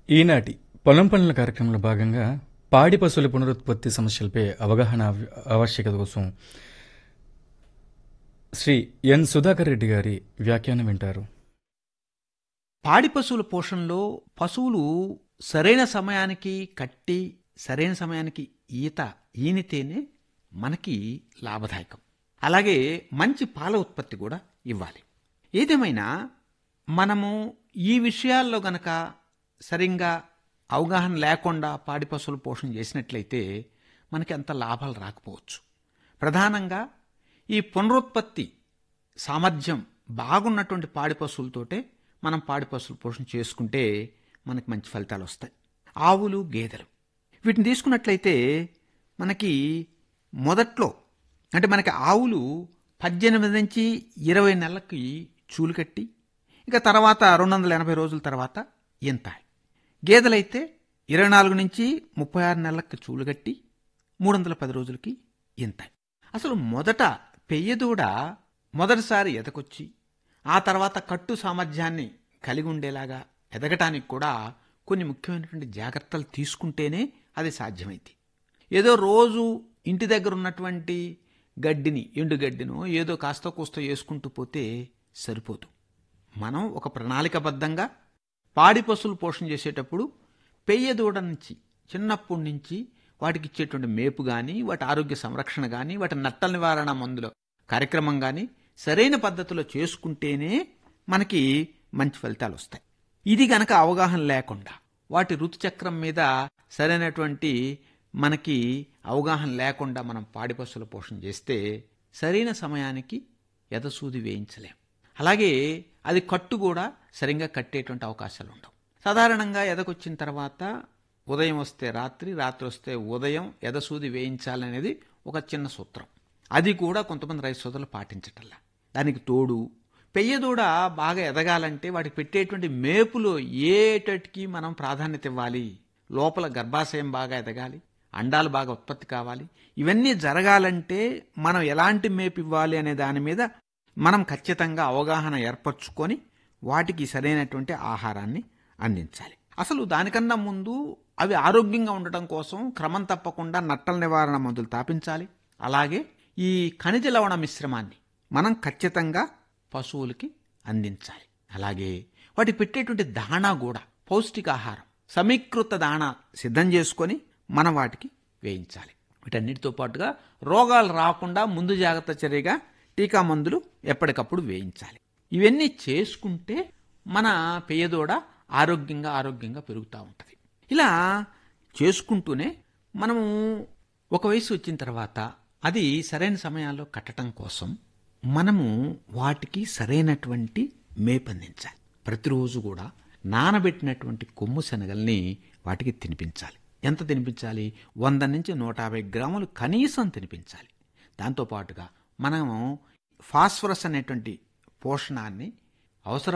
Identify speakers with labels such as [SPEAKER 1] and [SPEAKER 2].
[SPEAKER 1] ఈనాటి పొలం పనుల కార్యక్రమంలో భాగంగా పాడి పశువుల పునరుత్పత్తి సమస్యలపై అవగాహన ఆవ- ఆవశ్యకత కోసం శ్రీ ఎన్ సుధాకర్ రెడ్డి గారి వ్యాఖ్యానం వింటారు
[SPEAKER 2] పాడి పశువుల పోషణలో పశువులు సరైన సమయానికి కట్టి సరైన సమయానికి ఈత ఈనితేనే మనకి లాభదాయకం అలాగే మంచి పాల ఉత్పత్తి కూడా ఇవ్వాలి ఏదేమైనా మనము ఈ విషయాల్లో గనక సరిగ్గా అవగాహన లేకుండా పాడి పశువుల పోషణ చేసినట్లయితే మనకి అంత లాభాలు రాకపోవచ్చు ప్రధానంగా ఈ పునరుత్పత్తి సామర్థ్యం బాగున్నటువంటి పాడి పశువులతోటే మనం పాడి పశువుల పోషణ చేసుకుంటే మనకి మంచి ఫలితాలు వస్తాయి ఆవులు గేదెలు వీటిని తీసుకున్నట్లయితే మనకి మొదట్లో అంటే మనకి ఆవులు పద్దెనిమిది నుంచి ఇరవై నెలలకి చూలు కట్టి ఇక తర్వాత రెండు వందల ఎనభై రోజుల తర్వాత ఇంతాయి గేదెలైతే ఇరవై నాలుగు నుంచి ముప్పై ఆరు నెలలకు చూలు కట్టి మూడు వందల పది రోజులకి ఇంతాయి అసలు మొదట పెయ్యదూడ మొదటిసారి ఎదకొచ్చి ఆ తర్వాత కట్టు సామర్థ్యాన్ని కలిగి ఉండేలాగా ఎదగటానికి కూడా కొన్ని ముఖ్యమైనటువంటి జాగ్రత్తలు తీసుకుంటేనే అది సాధ్యమైంది ఏదో రోజు ఇంటి దగ్గర ఉన్నటువంటి గడ్డిని ఎండుగడ్డినో ఏదో కాస్త కూస్త వేసుకుంటూ పోతే సరిపోదు మనం ఒక ప్రణాళికబద్ధంగా పాడి పశువులు పోషణ చేసేటప్పుడు పెయ్య దూడ నుంచి చిన్నప్పటి నుంచి వాటికి ఇచ్చేటువంటి మేపు కానీ వాటి ఆరోగ్య సంరక్షణ కానీ వాటి నట్టల నివారణ మందుల కార్యక్రమం కానీ సరైన పద్ధతిలో చేసుకుంటేనే మనకి మంచి ఫలితాలు వస్తాయి ఇది గనక అవగాహన లేకుండా వాటి ఋతుచక్రం మీద సరైనటువంటి మనకి అవగాహన లేకుండా మనం పాడి పశువుల పోషణ చేస్తే సరైన సమయానికి ఎదసూది వేయించలేం అలాగే అది కట్టు కూడా సరిగ్గా కట్టేటువంటి అవకాశాలు ఉండవు సాధారణంగా ఎదకొచ్చిన తర్వాత ఉదయం వస్తే రాత్రి రాత్రి వస్తే ఉదయం ఎదసూది వేయించాలనేది ఒక చిన్న సూత్రం అది కూడా కొంతమంది రైతు సోదరులు పాటించటల్లా దానికి తోడు పెయ్యదూడ బాగా ఎదగాలంటే వాటికి పెట్టేటువంటి మేపులో ఏటటికి మనం ప్రాధాన్యత ఇవ్వాలి లోపల గర్భాశయం బాగా ఎదగాలి అండాలు బాగా ఉత్పత్తి కావాలి ఇవన్నీ జరగాలంటే మనం ఎలాంటి మేపు ఇవ్వాలి అనే దాని మీద మనం ఖచ్చితంగా అవగాహన ఏర్పరచుకొని వాటికి సరైనటువంటి ఆహారాన్ని అందించాలి అసలు దానికన్నా ముందు అవి ఆరోగ్యంగా ఉండటం కోసం క్రమం తప్పకుండా నట్టల నివారణ మందులు తాపించాలి అలాగే ఈ ఖనిజ లవణ మిశ్రమాన్ని మనం ఖచ్చితంగా పశువులకి అందించాలి అలాగే వాటికి పెట్టేటువంటి దాణా కూడా పౌష్టికాహారం సమీకృత దాణా సిద్ధం చేసుకొని మనం వాటికి వేయించాలి వీటన్నిటితో పాటుగా రోగాలు రాకుండా ముందు జాగ్రత్త చర్యగా టీకా మందులు ఎప్పటికప్పుడు వేయించాలి ఇవన్నీ చేసుకుంటే మన పేదోడ ఆరోగ్యంగా ఆరోగ్యంగా పెరుగుతూ ఉంటుంది ఇలా చేసుకుంటూనే మనము ఒక వయసు వచ్చిన తర్వాత అది సరైన సమయాల్లో కట్టడం కోసం మనము వాటికి సరైనటువంటి మేపందించాలి ప్రతిరోజు కూడా నానబెట్టినటువంటి కొమ్ము శనగల్ని వాటికి తినిపించాలి ఎంత తినిపించాలి వంద నుంచి నూట యాభై గ్రాములు కనీసం తినిపించాలి దాంతోపాటుగా మనము ఫాస్ఫరస్ అనేటువంటి పోషణాన్ని అవసరం